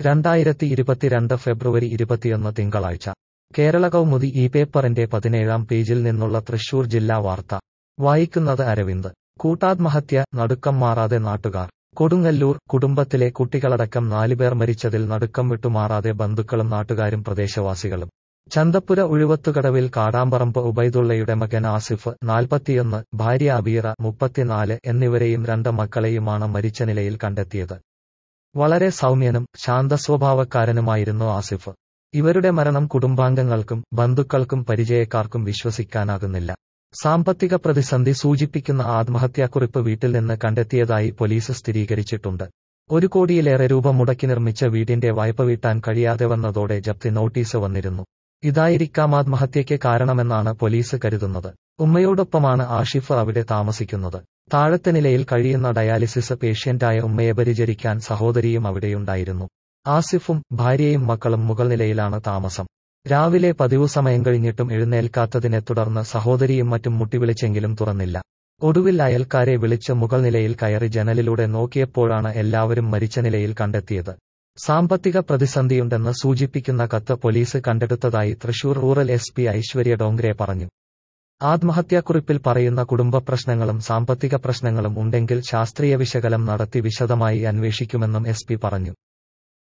രണ്ടായിരത്തി ഇരുപത്തിരണ്ട് ഫെബ്രുവരി ഇരുപത്തിയൊന്ന് തിങ്കളാഴ്ച കേരള കൗമുദി ഈ പേപ്പറിന്റെ പതിനേഴാം പേജിൽ നിന്നുള്ള തൃശൂർ ജില്ലാ വാർത്ത വായിക്കുന്നത് അരവിന്ദ് കൂട്ടാത്മഹത്യ നടുക്കം മാറാതെ നാട്ടുകാർ കൊടുങ്ങല്ലൂർ കുടുംബത്തിലെ കുട്ടികളടക്കം നാലുപേർ മരിച്ചതിൽ നടുക്കം വിട്ടുമാറാതെ ബന്ധുക്കളും നാട്ടുകാരും പ്രദേശവാസികളും ചന്തപ്പുര ഉഴുവത്തുകടവിൽ കാടാമ്പറമ്പ് ഉബൈദുള്ളയുടെ മകൻ ആസിഫ് നാൽപ്പത്തിയൊന്ന് ഭാര്യ അബീറ മുപ്പത്തിനാല് എന്നിവരെയും രണ്ട് മക്കളെയുമാണ് മരിച്ച നിലയിൽ കണ്ടെത്തിയത് വളരെ സൗമ്യനും ശാന്തസ്വഭാവക്കാരനുമായിരുന്നു ആസിഫ് ഇവരുടെ മരണം കുടുംബാംഗങ്ങൾക്കും ബന്ധുക്കൾക്കും പരിചയക്കാർക്കും വിശ്വസിക്കാനാകുന്നില്ല സാമ്പത്തിക പ്രതിസന്ധി സൂചിപ്പിക്കുന്ന ആത്മഹത്യാക്കുറിപ്പ് വീട്ടിൽ നിന്ന് കണ്ടെത്തിയതായി പോലീസ് സ്ഥിരീകരിച്ചിട്ടുണ്ട് ഒരു കോടിയിലേറെ രൂപ മുടക്കി നിർമ്മിച്ച വീടിന്റെ വായ്പ വീട്ടാൻ കഴിയാതെ വന്നതോടെ ജപ്തി നോട്ടീസ് വന്നിരുന്നു ഇതായിരിക്കാം ആത്മഹത്യയ്ക്ക് കാരണമെന്നാണ് പോലീസ് കരുതുന്നത് ഉമ്മയോടൊപ്പമാണ് ആഷിഫ് അവിടെ താമസിക്കുന്നത് താഴത്തെ നിലയിൽ കഴിയുന്ന ഡയാലിസിസ് പേഷ്യന്റായ ഉമ്മയെ പരിചരിക്കാൻ സഹോദരിയും അവിടെയുണ്ടായിരുന്നു ആസിഫും ഭാര്യയും മക്കളും മുകൾ നിലയിലാണ് താമസം രാവിലെ പതിവു സമയം കഴിഞ്ഞിട്ടും എഴുന്നേൽക്കാത്തതിനെ തുടർന്ന് സഹോദരിയും മറ്റും മുട്ടിവിളിച്ചെങ്കിലും തുറന്നില്ല ഒടുവിൽ അയൽക്കാരെ വിളിച്ച് മുകൾ നിലയിൽ കയറി ജനലിലൂടെ നോക്കിയപ്പോഴാണ് എല്ലാവരും മരിച്ച നിലയിൽ കണ്ടെത്തിയത് സാമ്പത്തിക പ്രതിസന്ധിയുണ്ടെന്ന് സൂചിപ്പിക്കുന്ന കത്ത് പോലീസ് കണ്ടെടുത്തതായി Thrissur rural S P Aishwarya Dongre പറഞ്ഞു ആത്മഹത്യാക്കുറിപ്പിൽ പറയുന്ന കുടുംബ പ്രശ്നങ്ങളും സാമ്പത്തിക പ്രശ്നങ്ങളും ഉണ്ടെങ്കിൽ ശാസ്ത്രീയ വിശകലനം നടത്തി വിശദമായി അന്വേഷിക്കുമെന്നും എസ് പറഞ്ഞു